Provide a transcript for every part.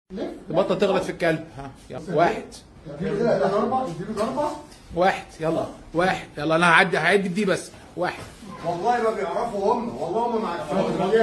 تبطل تغلط في الكلب ها يلا واحد اديله كده ده ضربه اديله ضربه واحد يلا واحد يلا انا هعدي هعدي بدي بس واحد والله ما بيعرفوا هم والله هم ما عارفين يلا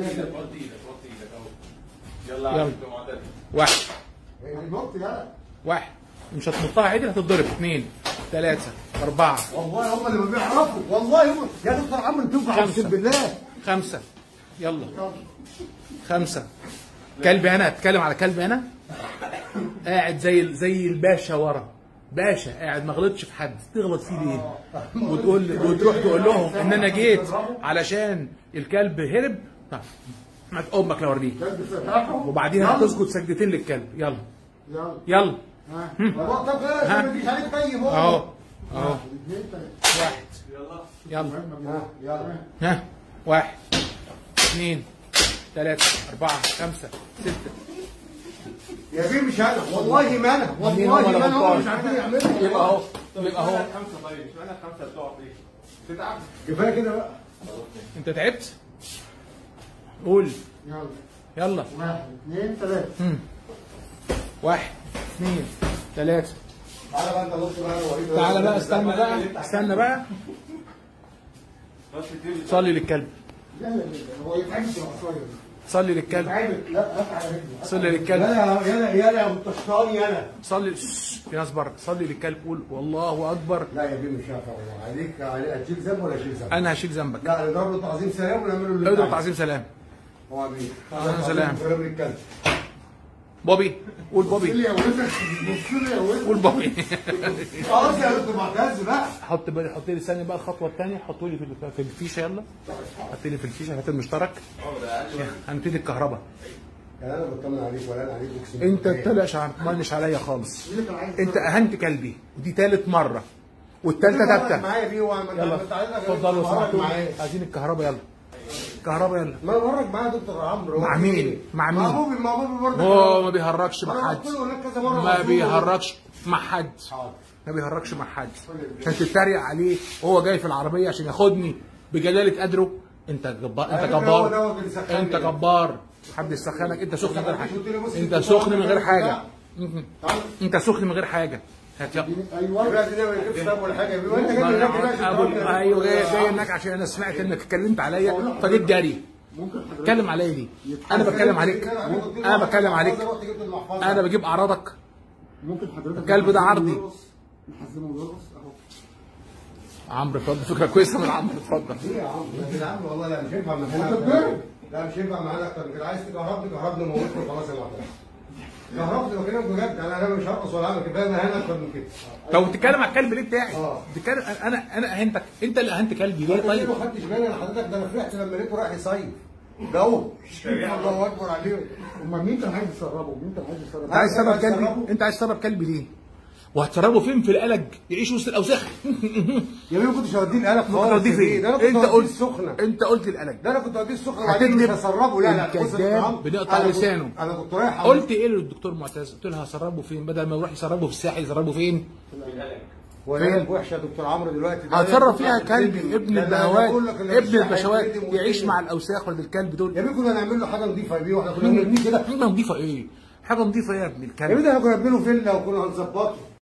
واحد النط يلا واحد مش هتنطها عدل هتتضرب اثنين ثلاثة أربعة والله هم اللي ما بيعرفوا والله هم يا دكتور عمرو تنفع خمسة. اقسم بالله خمسة يلا خمسة كلبي أنا أتكلم على كلبي أنا قاعد زي زي الباشا ورا باشا قاعد ما غلطش في حد تغلط فيه ليه وتقول وتروح تقول لهم ان انا جيت علشان الكلب هرب طب ما امك لو اوريك كلب فتحه وبعدين هتسجد سجدتين للكلب يلا يلا يلا ها طب طب خلاص ها. ما تجيش عليك طيب هو اهو اهو اثنين ثلاثه واحد يلا ها يلا ها واحد اثنين ثلاثة أربعة خمسة ستة يا بيه مش انا والله ما انا مين والله هم اللي ما انا هم غلطان؟ مش عارفين يعملوا يبقى اهو يبقى اهو خمسة طيب اشمعنى خمسة بتقع فيه؟ تتعب كفايه كده بقى انت تعبت قول يلا يلا واحد اثنين ثلاثه واحد اثنين ثلاثة تعالى بقى انت نص بقى انا وريك تعالى بقى استنى بقى استنى بقى بس كتير صلي للكلب لا لا لا هو يتعبك يا قصير صلي للكلب يتعبك لا قطع على رجله صلي للكلب يلا يلا يلا يا مطشطاني يلا صلي شش، في ناس بره صلي للكلب قول والله اكبر لا يا بيه مش هينفع والله عليك عليك هتشيل ذنب ولا هشيل ذنب انا هشيل ذنبك لا نضرب له تعظيم سلام ونعمل له اللي اضرب بتاعه. تعظيم سلام هو بيه تعظيم سلام. سلام للكلب بوبي قول بص بوبي لي يا ولد بص لي يا ولد قول بوبي خلاص يا دكتور معتز بقى حط بالي حط لي ثانيه بقى الخطوه الثانيه حطوا لي في ال- في الفيشه يلا حط لي في الفيشه هات المشترك هنبتدي الكهرباء يعني انا بطمن عليك ولا انا عليك اقسم انت بالله. طلعش مش عليا خالص مين اللي كان عايز انت اهنت كلبي ودي ثالث مره والثالثه تتابع ثابته معايا بيه وما يلا انت عايزك اتفضلوا لو تتفرج سمحتوا معايا عايزين الكهرباء يلا الكهرباء يلا ما انا بفرج معايا يا دكتور عمرو مع هو مين؟ إيه؟ مع مين؟ مع بوبي مع بوبي برضه هو ما بيهرجش انا مع قلت حد له هناك كذا مره ما قلت له- بيهرجش مع حد حاضر. ما بيهرجش مع حد عشان تتريق عليه وهو جاي في العربيه عشان ياخدني بجلاله قدره انت جبار انت على فكرة هو جبار دوت اللي سخنني. انت جبار حد يسخنك انت سخن من غير حاجه قلت له بص انت انت سخن من غير بتاع- حاجه م-م. تعال. انت سخن من غير حاجه هات يلا ايوه يبقى دي ما يجيبش طب ولا حاجه يا بيه وانت جاي من هناك دلوقتي أقول- بتقول- ايوه جاي جاي هناك عشان انا سمعت انك اتكلمت عليا فجيت جري ممكن حضرتك اتكلم عليا ليه؟ انا بتكلم عليك انا بتكلم عليك انا بجيب اعراضك ممكن حضرتك الكلب ده عرضي. نحزمه ويرقص اهو عمرو اتفضل فكره كويسه من عمرو اتفضل ليه يا عم يا عم والله لا مش هينفع معانا انت أكتر من بتضرب؟ كده. لا مش هينفع معانا اكتر من كده عايز تكهربني كهربني موتني خلاص يا معتز كهربني بكلمك بجد انا انا مش هرقص ولا اعمل كفايه انا هنا اكتر من كده لو بتتكلم على الكلب ليه بتاعي اه. بتتكلم انا انا اهنتك انت اللي اهنت كلبي ليه طيب طيب ما خدتش بالي انا حضرتك ده انا فرحت لما لقيته رايح يصيف جو الله اكبر عليه امال مين كان عايز يسربه؟ مين كان عايز يسربه؟ انت عايز تسرب عايز كلبي تسربه؟ انت عايز تسرب كلبي ليه وهتسربه فين في القلق يعيش وسط الاوساخ يا بيه ما كنتش هوديه القلق ممكن اوديه فين ده انا كنت انت هوديه قلت السخنه انت قلت القلق ده انا كنت هوديه السخنه وبعدين مش هتكذب. هسربه لا لا بص يا الكذاب دكتور عمرو، بنقطع أنا كنت- لسانه. انا كنت رايح قلت ايه للدكتور معتز قلت له هسربه فين بدل ما يروح يسربه في الساحل يسربه فين وهي وحشه يا دكتور عمرو دلوقتي ده هتصرف ده- فيها ده- كلبي ده- ابن ده- ده البهوات بقول لك اللي ابن مش البشوات هيتردم يعيش والدنيا. مع الاوساخ ولا الكلب دول يا بيه كنا نعمل له حاجه نظيفه يا بيه واحنا كنا بنرميه كده حاجه نظيفه ايه حاجه نظيفه يا ابن يا الكلب بيه ده احنا كنا بنعمل له فيلا وكنا هنظبطه